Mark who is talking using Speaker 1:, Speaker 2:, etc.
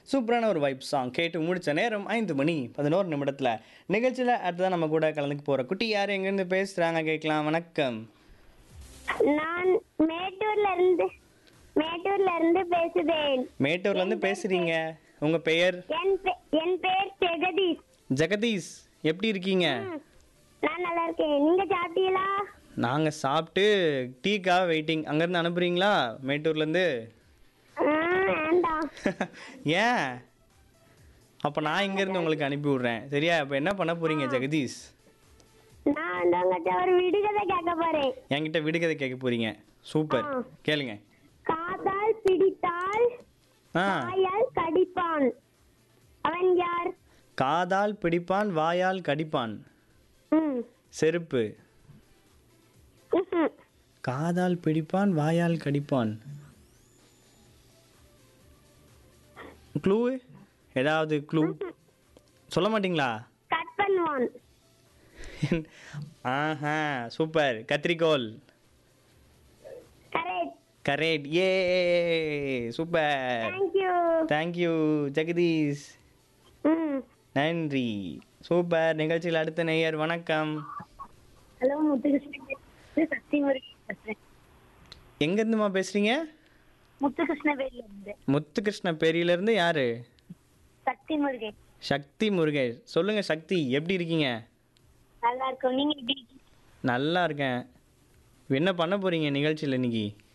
Speaker 1: சூப்பரான ஒரு vibe song கேட்டு முடிச்ச நேரம் ஐந்து மணி பதினோரு நிமிடத்தில் நிகழ்ச்சியில் அடுத்ததான் நம்ம கூட கலந்துக்க போகிற குட்டி யார் எங்கேருந்து பேசுகிறாங்க கேட்கலாம் வணக்கம்
Speaker 2: நான் மேட்டூர்ல இருந்து மேட்டூர்ல இருந்து பேசுகிறேன்
Speaker 1: மேட்டூர்லேருந்து பேசுகிறீங்க உங்கள் பெயர்
Speaker 2: என் பெ- என் பெயர் ஜெகதீஷ்
Speaker 1: ஜெகதீஷ் எப்படி இருக்கீங்க
Speaker 2: ம், நான் நல்லா இருக்கேன் நீங்க சாப்பிட்டீங்களா
Speaker 1: நாங்கள் சாப்பிட்டு டீக்காக வெயிட்டிங் அங்கேருந்து அனுப்புறீங்களா மேட்டூர்லேருந்து
Speaker 2: ஆ, வேண்டாம்
Speaker 1: ஏன் அப்போ நான் இங்கேருந்து உங்களுக்கு அனுப்பி விட்றேன் சரியா இப்போ என்ன பண்ண போகிறீங்க ஜெகதீஷ்
Speaker 2: நான் வந்து உங்கள்கிட்ட ஒரு விடுகதை கேட்க போறேன்
Speaker 1: என்கிட்ட விடுகதை கேட்க போகிறீங்க சூப்பர்
Speaker 2: ஆ.
Speaker 1: கேளுங்க
Speaker 2: காதால் பிடித்தால்
Speaker 1: ஆ
Speaker 2: வாயால் கடிப்பான் அவன் யார்
Speaker 1: காதால் பிடிப்பான் வாயால் கடிப்பான்
Speaker 2: ம்
Speaker 1: செருப்பு
Speaker 2: ம்ஹும்.
Speaker 1: காதால் பிடிப்பான் வாயால் கடிப்பான் க்ளூ ஏதாவது க்ளூ சொல்ல மாட்டீங்களா
Speaker 2: கட் பண்ணுவான்
Speaker 1: ஆஹா சூப்பர் கத்திரிக்கோல்
Speaker 2: கரெக்ட்
Speaker 1: கரேட் ஏ சூப்பர்
Speaker 2: தேங்க்யூ
Speaker 1: தேங்க்யூ ஜெகதீஷ்
Speaker 2: ம்
Speaker 1: நன்றி சூப்பர் நிகழ்ச்சியில் அடுத்த நேயர் வணக்கம்
Speaker 2: ஹலோ முத்துகிருஷ்ணன் சக்தி முருகன் பேசுறேன்
Speaker 1: எங்கேருந்துமா பேசுகிறீங்க
Speaker 2: முத்துகிருஷ்ணவேலில இருந்து
Speaker 1: முத்துகிருஷ்ண பெரியிலேருந்து யாரு
Speaker 2: சக்தி முருகன்
Speaker 1: சக்தி முருகேஷ் சொல்லுங்க சக்தி எப்படி இருக்கீங்க
Speaker 2: நல்லா இருக்கும் நீங்க எப்படி இருக்கீங்க
Speaker 1: நல்லா இருக்கேன் என்ன பண்ண போறீங்க நிகழ்ச்சியில் இன்னைக்கு